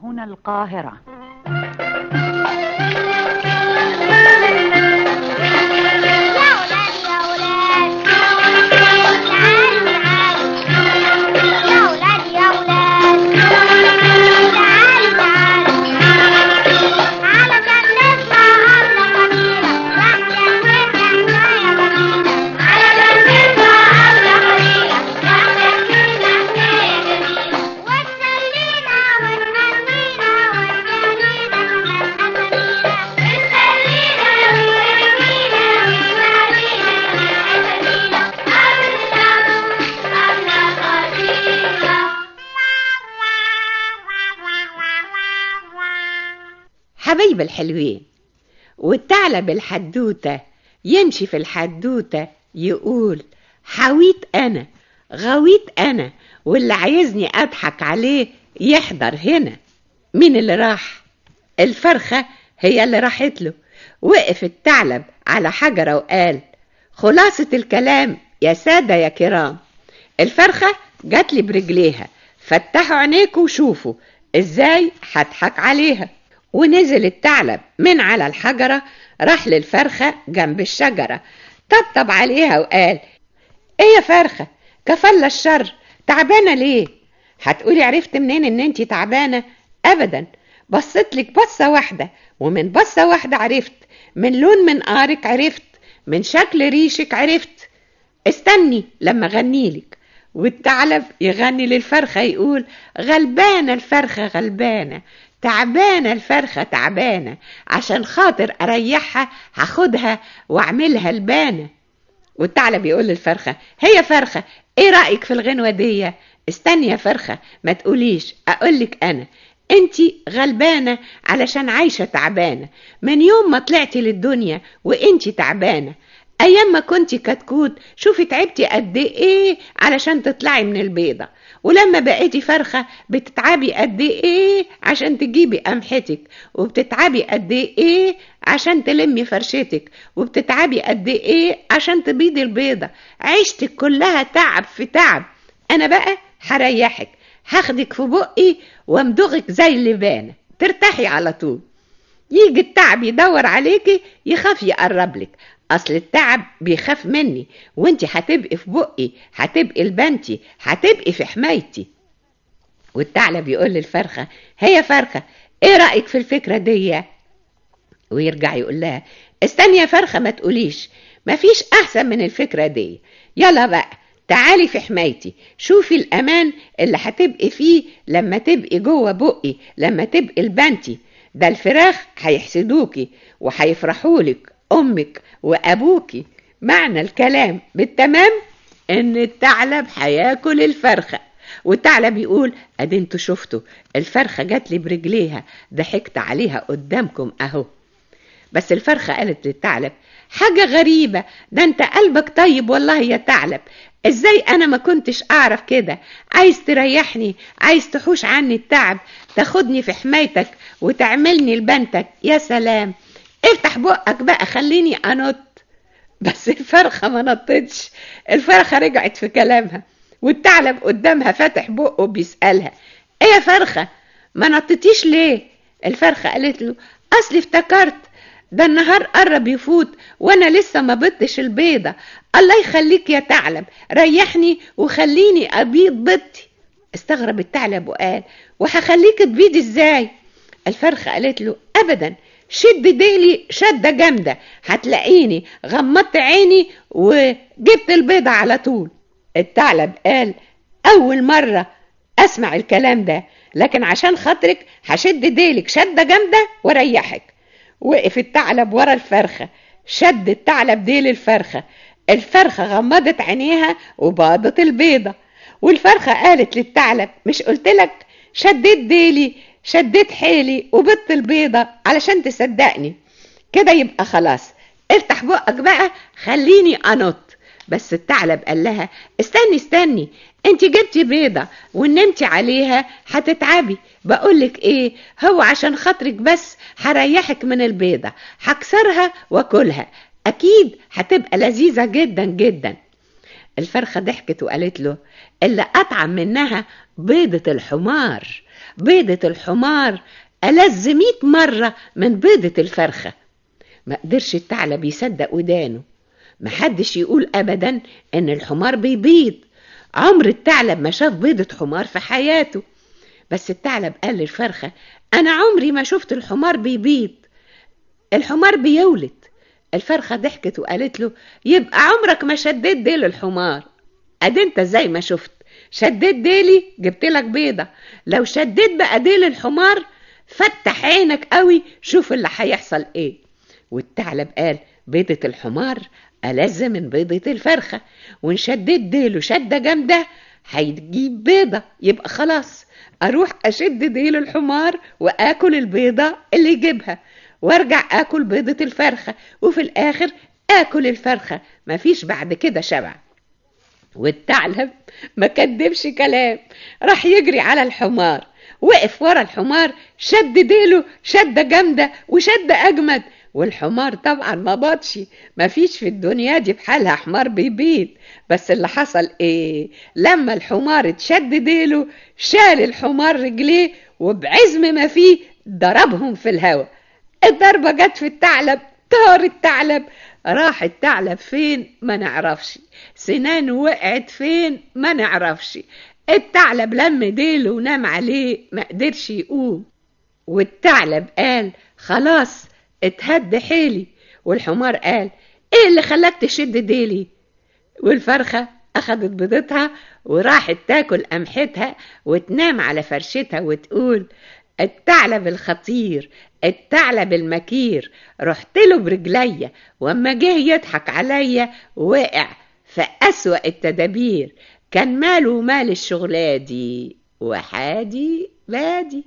هنا القاهرة حبايب الحلوين والثعلب الحدوتة يمشي في الحدوتة يقول حويت أنا غويت أنا واللي عايزني أضحك عليه يحضر هنا مين اللي راح؟ الفرخة هي اللي راحت له وقف الثعلب على حجرة وقال خلاصة الكلام يا سادة يا كرام الفرخة جات لي برجليها فتحوا عينيكوا وشوفوا ازاي هضحك عليها ونزل الثعلب من على الحجرة راح للفرخة جنب الشجرة طبطب عليها وقال ايه يا فرخة كفل الشر تعبانة ليه هتقولي عرفت منين ان انتي تعبانة ابدا بصيت لك بصة واحدة ومن بصة واحدة عرفت من لون منقارك عرفت من شكل ريشك عرفت استني لما غنيلك والثعلب يغني للفرخة يقول غلبانة الفرخة غلبانة تعبانة الفرخة تعبانة عشان خاطر أريحها هاخدها وأعملها البانة والثعلب يقول للفرخة هي فرخة ايه رأيك في الغنوة دي استني يا فرخة ما تقوليش أقولك أنا انتي غلبانة علشان عايشة تعبانة من يوم ما طلعتي للدنيا وانتي تعبانة ايام ما كنتي كتكوت شوفي تعبتي قد ايه علشان تطلعي من البيضة ولما بقيتي فرخة بتتعبي قد ايه عشان تجيبي قمحتك وبتتعبي قد ايه عشان تلمي فرشتك وبتتعبي قد ايه عشان تبيضي البيضة عيشتك كلها تعب في تعب انا بقى هريحك هاخدك في بقي وامضغك زي اللبانة ترتاحي على طول يجي التعب يدور عليكي يخاف يقرب لك اصل التعب بيخاف مني وانت هتبقي في بقي هتبقي لبنتي هتبقي في حمايتي والثعلب يقول للفرخة هي فرخة ايه رأيك في الفكرة دي ويرجع يقول لها استني يا فرخة ما تقوليش مفيش احسن من الفكرة دي يلا بقى تعالي في حمايتي شوفي الامان اللي هتبقي فيه لما تبقي جوه بقي لما تبقي لبنتي ده الفراخ هيحسدوكي وهيفرحولك امك وابوكي معنى الكلام بالتمام ان الثعلب هياكل الفرخه والثعلب يقول ادي انتوا شفتوا الفرخه جات لي برجليها ضحكت عليها قدامكم اهو بس الفرخه قالت للثعلب حاجه غريبه ده انت قلبك طيب والله يا ثعلب ازاي انا ما كنتش اعرف كده عايز تريحني عايز تحوش عني التعب تاخدني في حمايتك وتعملني لبنتك يا سلام افتح بقك بقى خليني انط بس الفرخه ما نطتش الفرخه رجعت في كلامها والثعلب قدامها فاتح بقه بيسالها ايه يا فرخه ما نطتيش ليه الفرخه قالت له اصلي افتكرت ده النهار قرب يفوت وانا لسه ما بطش البيضه الله يخليك يا ثعلب ريحني وخليني ابيض بيضتي استغرب الثعلب وقال وهخليك تبيض ازاي الفرخه قالت له ابدا شد ديلي شدة جامدة هتلاقيني غمضت عيني وجبت البيضة على طول الثعلب قال أول مرة أسمع الكلام ده لكن عشان خاطرك هشد ديلك شدة جامدة وريحك وقف الثعلب ورا الفرخة شد الثعلب ديل الفرخة الفرخة غمضت عينيها وباضت البيضة والفرخة قالت للثعلب مش قلتلك شديت ديلي شديت حيلي وبط البيضة علشان تصدقني كده يبقى خلاص افتح بقك بقى خليني انط بس الثعلب قال لها استني استني انت جبتي بيضة ونمتي عليها هتتعبي بقولك ايه هو عشان خاطرك بس هريحك من البيضة هكسرها واكلها اكيد هتبقى لذيذة جدا جدا الفرخة ضحكت وقالت له اللي أطعم منها بيضة الحمار بيضة الحمار ألذ مئة مرة من بيضة الفرخة ما قدرش الثعلب يصدق ودانه محدش يقول أبدا إن الحمار بيبيض عمر الثعلب ما شاف بيضة حمار في حياته بس الثعلب قال للفرخة أنا عمري ما شفت الحمار بيبيض الحمار بيولد الفرخة ضحكت وقالت له يبقى عمرك ما شديت ديل الحمار أدي انت زي ما شفت شديت ديلي جبت لك بيضة لو شديت بقى ديل الحمار فتح عينك قوي شوف اللي هيحصل ايه والثعلب قال بيضة الحمار ألذ من بيضة الفرخة وإن شديت ديله شدة جامدة هيجيب بيضة يبقى خلاص أروح أشد ديل الحمار وآكل البيضة اللي يجيبها وارجع آكل بيضة الفرخة وفي الآخر آكل الفرخة مفيش بعد كده شبع والثعلب ما كدبش كلام راح يجري على الحمار وقف ورا الحمار شد ديله شدة جامدة وشدة أجمد والحمار طبعا ما بطش مفيش في الدنيا دي بحالها حمار بيبيض بس اللي حصل ايه لما الحمار اتشد ديله شال الحمار رجليه وبعزم ما فيه ضربهم في الهوا الضربة جت في الثعلب طار الثعلب راح الثعلب فين ما نعرفش سنانه وقعت فين ما نعرفش الثعلب لم ديله ونام عليه ما قدرش يقوم والثعلب قال خلاص اتهد حيلي والحمار قال ايه اللي خلاك تشد ديلي والفرخة أخدت بيضتها وراحت تاكل قمحتها وتنام على فرشتها وتقول الثعلب الخطير الثعلب المكير رحت له برجليا واما جه يضحك عليا وقع في أسوأ التدابير كان ماله مال الشغلة دي وحادي بادي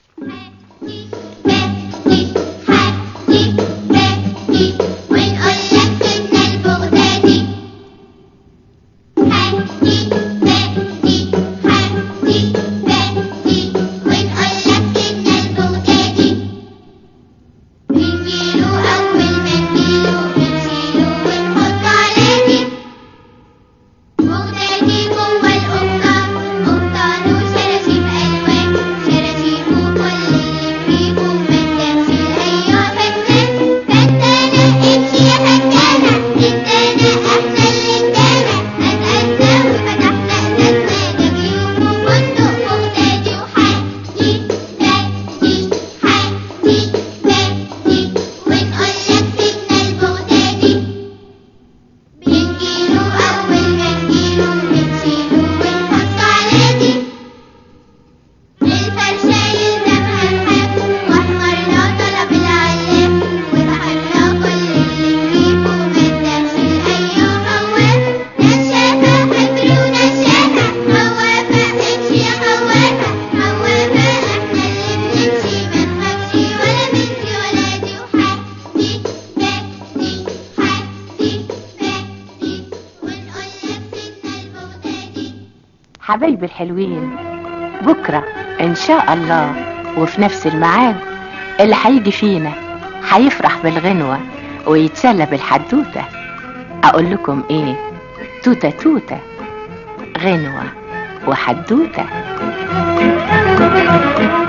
حبايبي الحلوين بكرة إن شاء الله وفي نفس الميعاد اللي هيجي فينا هيفرح بالغنوة ويتسلى بالحدوتة أقول لكم إيه توتة توتة غنوة وحدوتة